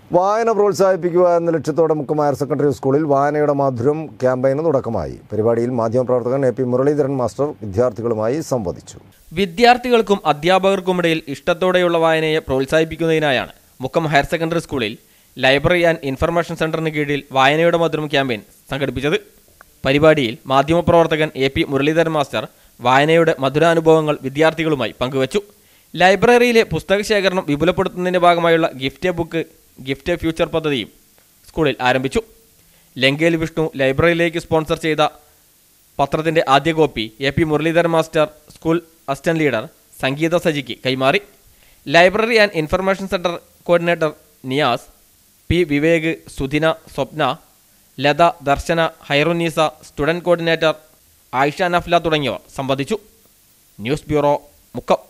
വായന പ്രോത്സാഹിപ്പിക്കുക എന്ന ലക്ഷ്യത്തോടെ മുക്കം ഹയർ സെക്കൻഡറി സ്കൂളിൽ വായനയുടെ മാധുര്യം ക്യാമ്പയിന് തുടക്കമായി പരിപാടിയിൽ മാധ്യമപ്രവർത്തകൻ എ പി മുരളീധരൻ മാസ്റ്റർ വിദ്യാർത്ഥികളുമായി സംവദിച്ചു വിദ്യാർത്ഥികൾക്കും അധ്യാപകർക്കുമിടയിൽ ഇഷ്ടത്തോടെയുള്ള വായനയെ പ്രോത്സാഹിപ്പിക്കുന്നതിനായാണ് മുക്കം ഹയർ സെക്കൻഡറി സ്കൂളിൽ ലൈബ്രറി ആൻഡ് ഇൻഫർമേഷൻ സെന്ററിന് കീഴിൽ വായനയുടെ മധുരം ക്യാമ്പയിൻ സംഘടിപ്പിച്ചത് പരിപാടിയിൽ മാധ്യമപ്രവർത്തകൻ എ പി മുരളീധരൻ മാസ്റ്റർ വായനയുടെ മധുരാനുഭവങ്ങൾ വിദ്യാർത്ഥികളുമായി പങ്കുവച്ചു ലൈബ്രറിയിലെ പുസ്തക ശേഖരണം വിപുലപ്പെടുത്തുന്നതിന്റെ ഭാഗമായുള്ള gift a book gift a future പദ്ധതിയും സ്കൂളിൽ ആരംഭിച്ചു ലങ്കേൽ വിഷ്ണു ലൈബ്രറിയിലേക്ക് സ്പോൺസർ ചെയ്ത പത്രത്തിന്റെ ആദ്യ copy A P Muraleedharan master school assistant leader Sangeetha സജിക്ക് കൈമാറി library and information centre coordinator Niyas P Vivek Sudhina Swapna Latha Darshana Hairunneesa student coordinator Ayisha Nafla തുടങ്ങിയവർ സംബന്ധിച്ചു ന്യൂസ് ബ്യൂറോ മുക്കം